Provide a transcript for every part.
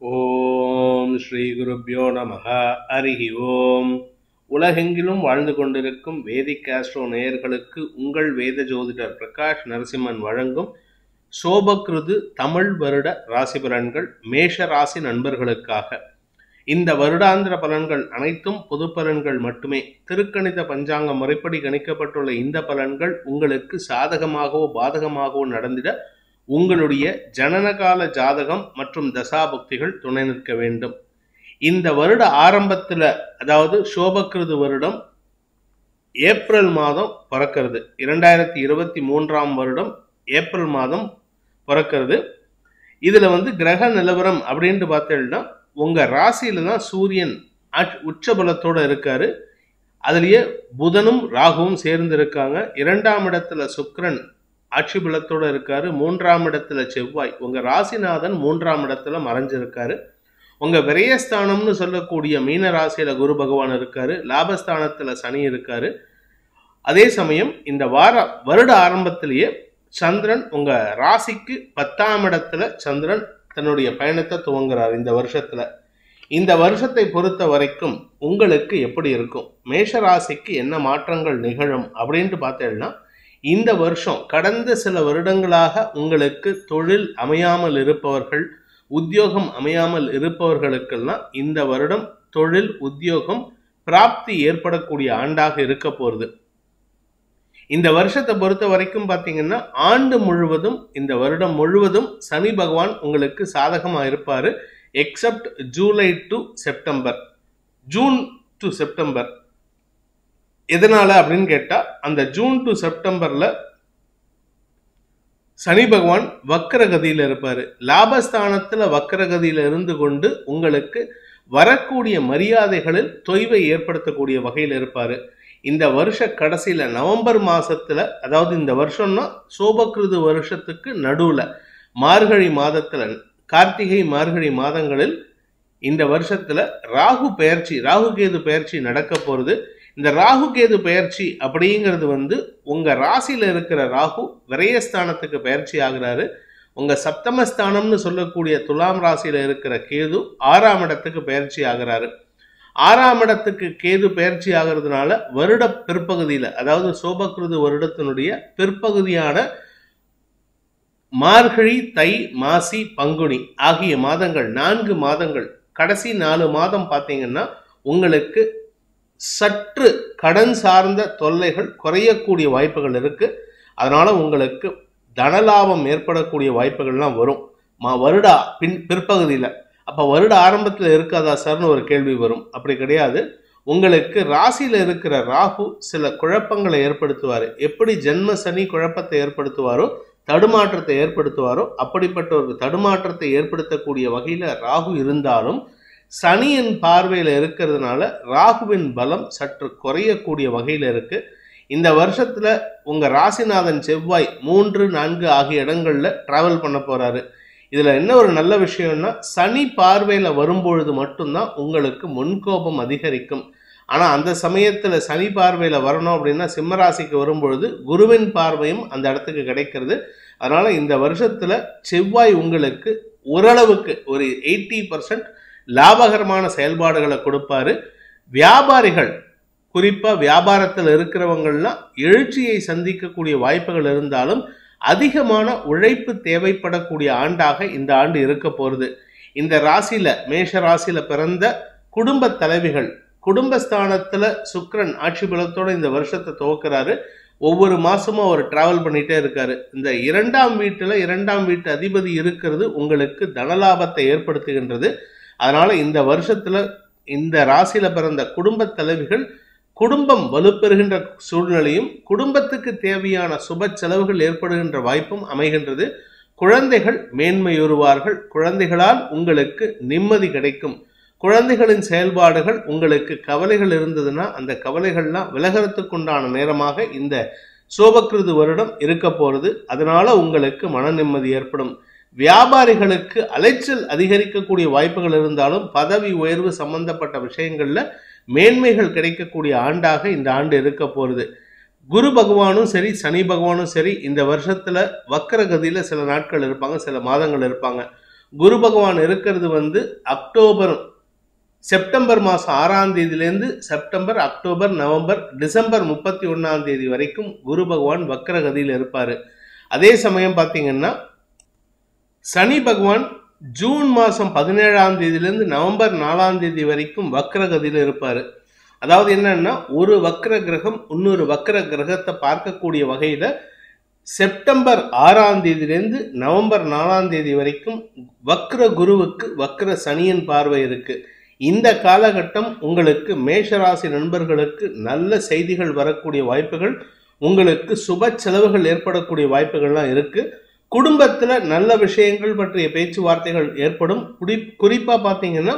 ஓம் ஸ்ரீ குருப்யோ நமஹ ஹரிஹி ஓம் உலகெங்கிலும் வாழ்ந்து கொண்டிருக்கும் வேதிக் ஆஸ்ட்ரோ நேயர்களுக்கு உங்கள் வேத ஜோதிடர் பிரகாஷ் நரசிம்மன் வழங்கும் சோபக்ருது தமிழ் வருட ராசி பலன்கள் மேஷ ராசி நண்பர்களுக்காக இந்த வருடாந்திர பலன்கள் அனைத்தும் பொது பலன்கள் மட்டுமே திருக்கணித பஞ்சாங்க முறைப்படி கணிக்கப்பட்டுள்ள இந்த பலன்கள் உங்களுக்கு சாதகமாகவோ பாதகமாகவோ நடந்திட உங்களுடைய ஜனனகால ஜாதகம் மற்றும் தசாபக்திகள் துணை நிற்க வேண்டும் இந்த வருட ஆரம்பத்தில் அதாவது சோபக்கிருது வருடம் ஏப்ரல் மாதம் பிறக்கிறது இரண்டாயிரத்தி இருபத்தி மூன்றாம் வருடம் ஏப்ரல் மாதம் பிறக்கிறது இதில் வந்து கிரக நிலவரம் அப்படின்ட்டு பார்த்தீங்கன்னா உங்கள் ராசியில தான் சூரியன் ஆட்- உச்சபலத்தோட இருக்காரு அதுலேயே புதனும் ராகுவும் சேர்ந்து இருக்காங்க இரண்டாம் இடத்துல சுக்கிரன் ஆட்சி பலத்தோட இருக்காரு மூன்றாம் இடத்துல செவ்வாய் உங்க ராசிநாதன் மூன்றாம் இடத்துல மறைஞ்சிருக்காரு உங்க விரயஸ்தானம்னு சொல்லக்கூடிய மீன ராசியில குரு பகவான் இருக்காரு லாபஸ்தானத்துல சனி இருக்காரு அதே சமயம் இந்த வார வருட ஆரம்பத்திலேயே சந்திரன் உங்க ராசிக்கு பத்தாம் இடத்துல சந்திரன் தன்னுடைய பயணத்தை துவங்குறார் இந்த வருஷத்துல இந்த வருஷத்தை பொறுத்த வரைக்கும் உங்களுக்கு எப்படி இருக்கும் மேஷ ராசிக்கு என்ன மாற்றங்கள் நிகழும் அப்படின்ட்டு பார்த்தேன்னா இந்த வருஷம் கடந்த சில வருடங்களாக உங்களுக்கு தொழில் அமையாமல் இருப்பவர்கள் உத்தியோகம் அமையாமல் இருப்பவர்களுக்கெல்லாம் இந்த வருடம் தொழில் உத்தியோகம் பிராப்தி ஏற்படக்கூடிய ஆண்டாக இருக்க போகுது இந்த வருஷத்தை பொறுத்த வரைக்கும் பார்த்தீங்கன்னா ஆண்டு முழுவதும் இந்த வருடம் முழுவதும் சனி பகவான் உங்களுக்கு சாதகமாக இருப்பார் except July to September June to September எதனால அப்படின்னு கேட்டா அந்த ஜூன் டு செப்டம்பர்ல சனி பகவான் வக்கரகதியில இருப்பாரு லாபஸ்தானத்துல வக்கரகதியில இருந்து கொண்டு உங்களுக்கு வரக்கூடிய மரியாதைகளில் தொய்வை ஏற்படுத்தக்கூடிய வகையில் இருப்பாரு இந்த வருஷ கடைசியில நவம்பர் மாசத்துல அதாவது இந்த வருஷம்னா சோபகிருது வருஷத்துக்கு நடுவுல மார்கழி மாதத்துல கார்த்திகை மார்கழி மாதங்களில் இந்த வருஷத்துல ராகு பெயர்ச்சி ராகு கேது பெயர்ச்சி நடக்க போறது இந்த ராகு கேது பெயர்ச்சி அப்படிங்கிறது வந்து உங்க ராசியில இருக்கிற ராகு விரயஸ்தானத்துக்கு பெயர்ச்சி ஆகுறாரு உங்க சப்தமஸ்தானம்னு சொல்லக்கூடிய துலாம் ராசியில இருக்கிற கேது ஆறாம் இடத்துக்கு பெயர்ச்சி ஆகுறாரு ஆறாம் இடத்துக்கு கேது பெயர்ச்சி ஆகிறதுனால வருட பிற்பகுதியில அதாவது சோபகிருது வருடத்தினுடைய பிற்பகுதியான மார்கழி தை மாசி பங்குனி ஆகிய மாதங்கள் நான்கு மாதங்கள் கடைசி நாலு மாதம் பார்த்தீங்கன்னா உங்களுக்கு சற்று கடன் சார்ந்த தொல்லைகள் குறையக்கூடிய வாய்ப்புகள் இருக்கு அதனால உங்களுக்கு தனலாபம் ஏற்படக்கூடிய வாய்ப்புகள்லாம் வரும் மா வருட பின் பிற்பகுதியில் அப்போ வருட ஆரம்பத்தில் இருக்காதா சார்னு ஒரு கேள்வி வரும் அப்படி கிடையாது உங்களுக்கு ராசியில் இருக்கிற ராகு சில குழப்பங்களை ஏற்படுத்துவார் எப்படி ஜென்ம சனி குழப்பத்தை ஏற்படுத்துவாரோ தடுமாற்றத்தை ஏற்படுத்துவாரோ அப்படிப்பட்ட ஒரு தடுமாற்றத்தை ஏற்படுத்தக்கூடிய வகையில் ராகு இருந்தாலும் சனியின் பார்வையில் இருக்கிறதுனால ராகுவின் பலம் சற்று குறையக்கூடிய வகையில் இருக்கு இந்த வருஷத்துல உங்க ராசிநாதன் செவ்வாய் மூன்று நான்கு ஆகிய இடங்கள்ல டிராவல் பண்ண போறாரு இதுல என்ன ஒரு நல்ல விஷயம்னா சனி பார்வையில வரும்பொழுது மட்டும்தான் உங்களுக்கு முன்கோபம் அதிகரிக்கும் ஆனா அந்த சமயத்துல சனி பார்வையில வரணும் அப்படின்னா சிம்மராசிக்கு வரும்பொழுது குருவின் பார்வையும் அந்த இடத்துக்கு கிடைக்கிறது அதனால இந்த வருஷத்துல செவ்வாய் உங்களுக்கு ஓரளவுக்கு ஒரு எயிட்டி பர்சன்ட் லாபகரமான செயல்பாடுகளை கொடுப்பாரு வியாபாரிகள் குறிப்பா வியாபாரத்தில் இருக்கிறவங்கள்லாம் எழுச்சியை சந்திக்கக்கூடிய வாய்ப்புகள் இருந்தாலும் அதிகமான உழைப்பு தேவைப்படக்கூடிய ஆண்டாக இந்த ஆண்டு இருக்க போறது இந்த ராசியில மேஷ ராசியில பிறந்த குடும்ப தலைவிகள் குடும்பஸ்தானத்துல சுக்கிரன் ஆட்சி பலத்தோட இந்த வருஷத்தை துவக்கிறாரு ஒவ்வொரு மாசமும் அவர் டிராவல் பண்ணிட்டே இருக்காரு இந்த இரண்டாம் வீட்டுல இரண்டாம் வீட்டு அதிபதி இருக்கிறது உங்களுக்கு தனலாபத்தை ஏற்படுத்துகின்றது அதனால இந்த வருஷத்துல இந்த ராசியில பிறந்த குடும்ப தலைவிகள் குடும்பம் வலுப்பெறுகின்ற சூழ்நிலையும் குடும்பத்துக்கு தேவையான சுப செலவுகள் ஏற்படுகின்ற வாய்ப்பும் அமைகின்றது குழந்தைகள் மேன்மையுறுவார்கள் குழந்தைகளால் உங்களுக்கு நிம்மதி கிடைக்கும் குழந்தைகளின் செயல்பாடுகள் உங்களுக்கு கவலைகள் இருந்ததுன்னா அந்த கவலைகள்லாம் விலகிறதுக்குண்டான நேரமாக இந்த சோபக்கிருது வருடம் இருக்க போறது அதனால உங்களுக்கு மன நிம்மதி ஏற்படும் வியாபாரிகளுக்கு அலைச்சல் அதிகரிக்கக்கூடிய வாய்ப்புகள் இருந்தாலும் பதவி உயர்வு சம்பந்தப்பட்ட விஷயங்கள்ல மேன்மைகள் கிடைக்கக்கூடிய ஆண்டாக இந்த ஆண்டு இருக்க போறது குரு பகவானும் சரி சனி பகவானும் சரி இந்த வருஷத்துல வக்கர கதியில சில நாட்கள் இருப்பாங்க சில மாதங்கள் இருப்பாங்க குரு பகவான் இருக்கிறது வந்து அக்டோபர் செப்டம்பர் மாதம் ஆறாம் தேதியிலேருந்து செப்டம்பர் அக்டோபர் நவம்பர் டிசம்பர் முப்பத்தி ஒன்றாம் தேதி வரைக்கும் குரு பகவான் வக்கரகதியில் இருப்பார் அதே சமயம் பார்த்தீங்கன்னா சனி பகவான் ஜூன் மாதம் பதினேழாம் தேதியிலேருந்து நவம்பர் நாலாம் தேதி வரைக்கும் வக்கரகதியில் இருப்பார் அதாவது என்னன்னா ஒரு வக்கர கிரகம் இன்னொரு வக்கர கிரகத்தை பார்க்கக்கூடிய வகையில் செப்டம்பர் ஆறாம் தேதியிலேருந்து நவம்பர் நாலாம் தேதி வரைக்கும் வக்ர குருவுக்கு வக்ர சனியின் பார்வை இருக்கு இந்த காலகட்டம் உங்களுக்கு மேஷராசி நண்பர்களுக்கு நல்ல செய்திகள் வரக்கூடிய வாய்ப்புகள் உங்களுக்கு சுப செலவுகள் ஏற்படக்கூடிய வாய்ப்புகள்லாம் இருக்கு குடும்பத்துல நல்ல விஷயங்கள் பற்றிய பேச்சுவார்த்தைகள் ஏற்படும் குறி குறிப்பா பார்த்தீங்கன்னா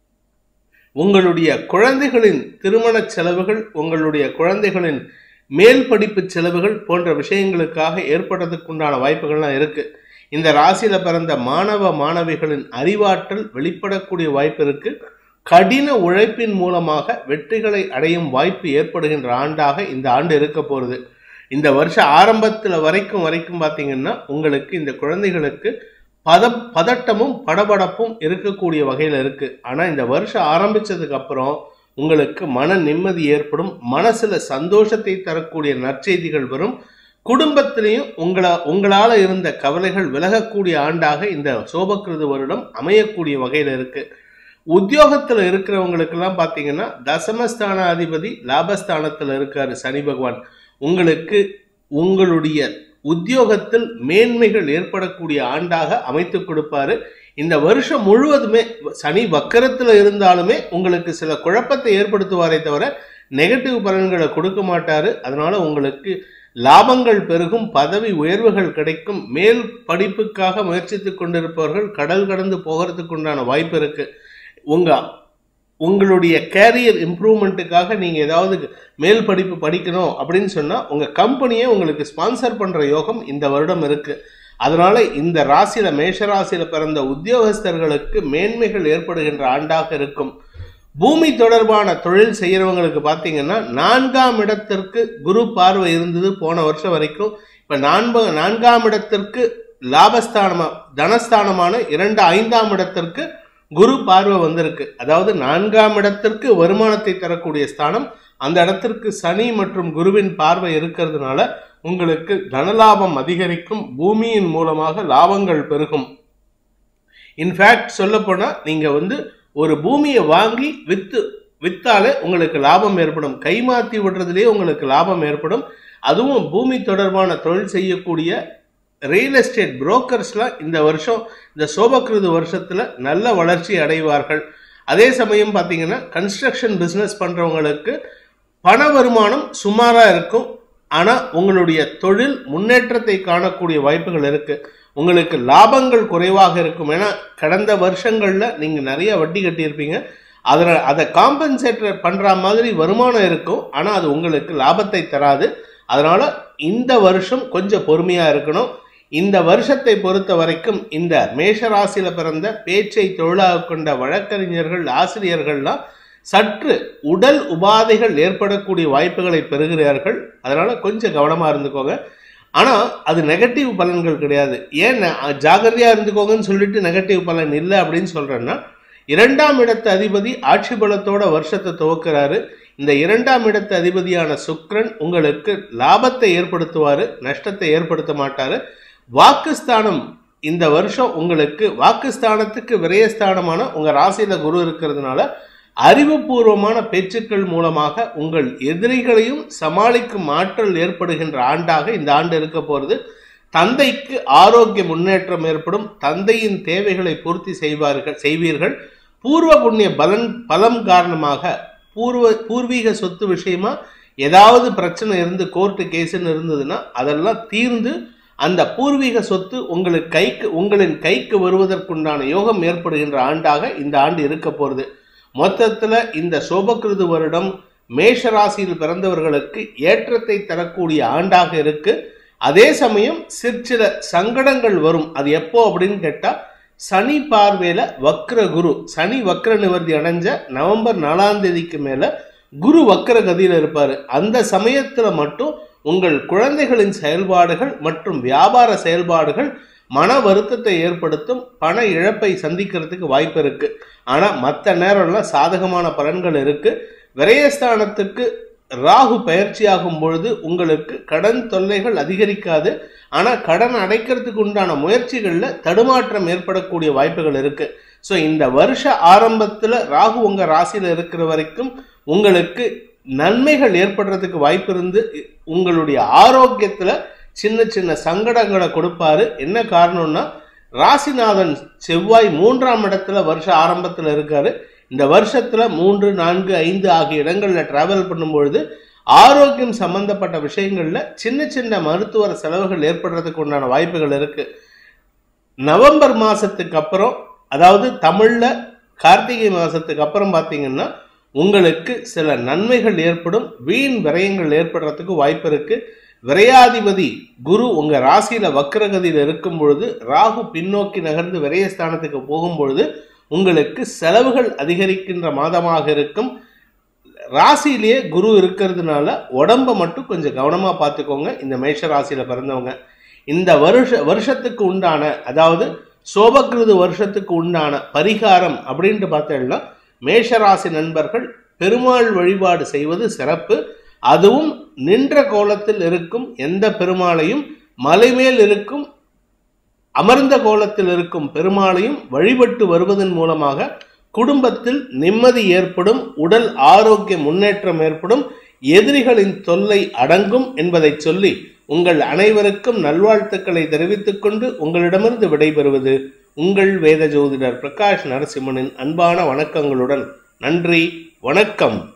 உங்களுடைய குழந்தைகளின் திருமண செலவுகள் உங்களுடைய குழந்தைகளின் மேல் படிப்பு செலவுகள் போன்ற விஷயங்களுக்காக ஏற்படுறதுக்குண்டான வாய்ப்புகள்லாம் இருக்கு இந்த ராசியில பிறந்த மாணவ மாணவிகளின் அறிவாற்றல் வெளிப்படக்கூடிய வாய்ப்பு இருக்கு கடின உழைப்பின் மூலமாக வெற்றிகளை அடையும் வாய்ப்பு ஏற்படுகின்ற ஆண்டாக இந்த ஆண்டு இருக்க போகிறது இந்த வருஷம் ஆரம்பத்தில் வரைக்கும் வரைக்கும் பார்த்தீங்கன்னா உங்களுக்கு இந்த குழந்தைகளுக்கு பத பதட்டமும் படபடப்பும் இருக்கக்கூடிய வகையில் இருக்கு ஆனால் இந்த வருஷம் ஆரம்பிச்சதுக்கு அப்புறம் உங்களுக்கு மன நிம்மதி ஏற்படும் மனசுல சந்தோஷத்தை தரக்கூடிய நற்செய்திகள் வரும் குடும்பத்திலையும் உங்களா உங்களால இருந்த கவலைகள் விலகக்கூடிய ஆண்டாக இந்த சோபக்கிருது வருடம் அமையக்கூடிய வகையில் இருக்கு உத்தியோகத்துல இருக்கிறவங்களுக்கெல்லாம் பார்த்தீங்கன்னா தசமஸ்தான அதிபதி லாபஸ்தானத்துல இருக்காரு சனி பகவான் உங்களுக்கு உங்களுடைய உத்தியோகத்தில் மேன்மைகள் ஏற்படக்கூடிய ஆண்டாக அமைத்து கொடுப்பாரு இந்த வருஷம் முழுவதுமே சனி வக்கரத்துல இருந்தாலுமே உங்களுக்கு சில குழப்பத்தை ஏற்படுத்துவாரே தவிர நெகட்டிவ் பலன்களை கொடுக்க மாட்டாரு அதனால உங்களுக்கு லாபங்கள் பெருகும் பதவி உயர்வுகள் கிடைக்கும் மேல் படிப்புக்காக முயற்சித்துக் கொண்டிருப்பவர்கள் கடல் கடந்து போகிறதுக்கு உண்டான வாய்ப்பு இருக்கு உங்க உங்களுடைய கேரியர் இம்ப்ரூவ்மெண்ட்டுக்காக நீங்க ஏதாவது மேல் படிப்பு படிக்கணும் அப்படின்னு சொன்னா உங்க கம்பெனியே உங்களுக்கு ஸ்பான்சர் பண்ற யோகம் இந்த வருடம் இருக்கு அதனால இந்த ராசியில மேஷ ராசியில பிறந்த உத்தியோகஸ்தர்களுக்கு மேன்மைகள் ஏற்படுகின்ற ஆண்டாக இருக்கும் பூமி தொடர்பான தொழில் செய்யறவங்களுக்கு பார்த்தீங்கன்னா நான்காம் இடத்திற்கு குரு பார்வை இருந்தது போன வருஷம் வரைக்கும் இப்ப நான்கு நான்காம் இடத்திற்கு லாபஸ்தானமா தனஸ்தானமான இரண்டு ஐந்தாம் இடத்திற்கு குரு பார்வை வந்திருக்கு அதாவது நான்காம் இடத்திற்கு வருமானத்தை தரக்கூடிய ஸ்தானம் அந்த இடத்திற்கு சனி மற்றும் குருவின் பார்வை இருக்கிறதுனால உங்களுக்கு தனலாபம் அதிகரிக்கும் பூமியின் மூலமாக லாபங்கள் பெருகும் இன்ஃபேக்ட் சொல்ல போனா நீங்க வந்து ஒரு பூமியை வாங்கி வித்து வித்தாலே உங்களுக்கு லாபம் ஏற்படும் கைமாத்தி விடுறதுலேயே உங்களுக்கு லாபம் ஏற்படும் அதுவும் பூமி தொடர்பான தொழில் செய்யக்கூடிய ரியல் எஸ்டேட் புரோக்கர்ஸ்லாம் இந்த வருஷம் இந்த சோபக்கிருது வருஷத்துல நல்ல வளர்ச்சி அடைவார்கள் அதே சமயம் பார்த்தீங்கன்னா கன்ஸ்ட்ரக்ஷன் பிஸ்னஸ் பண்றவங்களுக்கு பண வருமானம் சுமாராக இருக்கும் ஆனால் உங்களுடைய தொழில் முன்னேற்றத்தை காணக்கூடிய வாய்ப்புகள் இருக்கு உங்களுக்கு லாபங்கள் குறைவாக இருக்கும் ஏன்னா கடந்த வருஷங்களில் நீங்கள் நிறைய வட்டி கட்டியிருப்பீங்க அதில் அதை காம்பன்சேட் பண்ணுற மாதிரி வருமானம் இருக்கும் ஆனால் அது உங்களுக்கு லாபத்தை தராது அதனால இந்த வருஷம் கொஞ்சம் பொறுமையாக இருக்கணும் இந்த வருஷத்தை பொறுத்த வரைக்கும் இந்த மேஷ ராசியில பிறந்த பேச்சை தொழிலாக கொண்ட வழக்கறிஞர்கள் ஆசிரியர்கள்லாம் சற்று உடல் உபாதைகள் ஏற்படக்கூடிய வாய்ப்புகளை பெறுகிறார்கள் அதனால கொஞ்சம் கவனமா இருந்துக்கோங்க ஆனா அது நெகட்டிவ் பலன்கள் கிடையாது ஏன் ந- ஜாகிரதையா இருந்துக்கோங்கன்னு சொல்லிட்டு நெகட்டிவ் பலன் இல்லை அப்படின்னு சொல்றேன்னா இரண்டாம் இடத்து அதிபதி ஆட்சி பலத்தோட வருஷத்தை துவக்கிறாரு இந்த இரண்டாம் இடத்து அதிபதியான சுக்கிரன் உங்களுக்கு லாபத்தை ஏற்படுத்துவாரு நஷ்டத்தை ஏற்படுத்த மாட்டாரு வாக்குஸ்தானம் இந்த வருஷம் உங்களுக்கு வாக்குஸ்தானத்துக்கு விரயஸ்தானமான உங்க ராசியில குரு இருக்கிறதுனால அறிவுபூர்வமான பேச்சுக்கள் மூலமாக உங்கள் எதிரிகளையும் சமாளிக்கும் ஆற்றல் ஏற்படுகின்ற ஆண்டாக இந்த ஆண்டு இருக்க போறது தந்தைக்கு ஆரோக்கிய முன்னேற்றம் ஏற்படும் தந்தையின் தேவைகளை பூர்த்தி செய்வார்கள் செய்வீர்கள் பூர்வ புண்ணிய பலன் பலம் காரணமாக பூர்வ பூர்வீக சொத்து விஷயமா ஏதாவது பிரச்சனை இருந்து கோர்ட்டு கேஸ்ன்னு இருந்ததுன்னா அதெல்லாம் தீர்ந்து அந்த பூர்வீக சொத்து உங்களுக்கு கைக்கு உங்களின் கைக்கு வருவதற்குண்டான யோகம் ஏற்படுகின்ற ஆண்டாக இந்த ஆண்டு இருக்க போகிறது மொத்தத்தில் இந்த சோபகிருது வருடம் மேஷ ராசியில் பிறந்தவர்களுக்கு ஏற்றத்தை தரக்கூடிய ஆண்டாக இருக்கு அதே சமயம் சிற்சில சங்கடங்கள் வரும் அது எப்போ அப்படின்னு கேட்டா சனி பார்வையில வக்ர குரு சனி வக்ர நிவர்த்தி அடைஞ்ச நவம்பர் நாலாம் தேதிக்கு மேல குரு வக்ர கதியில இருப்பாரு அந்த சமயத்துல மட்டும் உங்கள் குழந்தைகளின் செயல்பாடுகள் மற்றும் வியாபார செயல்பாடுகள் மன வருத்தத்தை ஏற்படுத்தும் பண இழப்பை சந்திக்கிறதுக்கு வாய்ப்பு இருக்கு ஆனா மற்ற நேரம்லாம் சாதகமான பலன்கள் இருக்கு விரயஸ்தானத்துக்கு ராகு பயிற்சியாகும் பொழுது உங்களுக்கு கடன் தொல்லைகள் அதிகரிக்காது ஆனா கடன் அடைக்கிறதுக்கு உண்டான முயற்சிகள்ல தடுமாற்றம் ஏற்படக்கூடிய வாய்ப்புகள் இருக்கு ஸோ இந்த வருஷ ஆரம்பத்துல ராகு உங்க ராசியில இருக்கிற வரைக்கும் உங்களுக்கு நன்மைகள் ஏற்படுறதுக்கு வாய்ப்பு இருந்து உங்களுடைய ஆரோக்கியத்துல சின்ன சின்ன சங்கடங்களை கொடுப்பாரு என்ன காரணம்னா ராசிநாதன் செவ்வாய் மூன்றாம் இடத்துல வருஷ ஆரம்பத்துல இருக்காரு இந்த வருஷத்துல மூன்று நான்கு ஐந்து ஆகிய இடங்கள்ல டிராவல் பண்ணும்பொழுது ஆரோக்கியம் சம்பந்தப்பட்ட விஷயங்கள்ல சின்ன சின்ன மருத்துவ செலவுகள் ஏற்படுறதுக்கு உண்டான வாய்ப்புகள் இருக்கு நவம்பர் மாசத்துக்கு அப்புறம் அதாவது தமிழ்ல கார்த்திகை மாசத்துக்கு அப்புறம் பார்த்தீங்கன்னா உங்களுக்கு சில நன்மைகள் ஏற்படும் வீண் விரயங்கள் ஏற்படுறதுக்கு வாய்ப்பு இருக்கு விரையாதிபதி குரு உங்க ராசியில வக்ரகதியில் இருக்கும் பொழுது ராகு பின்னோக்கி நகர்ந்து விரயஸ்தானத்துக்கு போகும் பொழுது உங்களுக்கு செலவுகள் அதிகரிக்கின்ற மாதமாக இருக்கும் ராசியிலேயே குரு இருக்கிறதுனால உடம்ப மட்டும் கொஞ்சம் கவனமா பார்த்துக்கோங்க இந்த மேஷ ராசியில பிறந்தவங்க இந்த வருஷ வருஷத்துக்கு உண்டான அதாவது சோபகிருது வருஷத்துக்கு உண்டான பரிகாரம் அப்படின்ட்டு பார்த்தீங்கன்னா மேஷராசி நண்பர்கள் பெருமாள் வழிபாடு செய்வது சிறப்பு அதுவும் நின்ற கோலத்தில் இருக்கும் எந்த பெருமாளையும் மலைமேல் இருக்கும் அமர்ந்த கோலத்தில் இருக்கும் பெருமாளையும் வழிபட்டு வருவதன் மூலமாக குடும்பத்தில் நிம்மதி ஏற்படும் உடல் ஆரோக்கிய முன்னேற்றம் ஏற்படும் எதிரிகளின் தொல்லை அடங்கும் என்பதை சொல்லி உங்கள் அனைவருக்கும் நல்வாழ்த்துக்களை தெரிவித்துக் கொண்டு உங்களிடமிருந்து விடைபெறுவது உங்கள் வேத ஜோதிடர் பிரகாஷ் நரசிம்மனின் அன்பான வணக்கங்களுடன் நன்றி வணக்கம்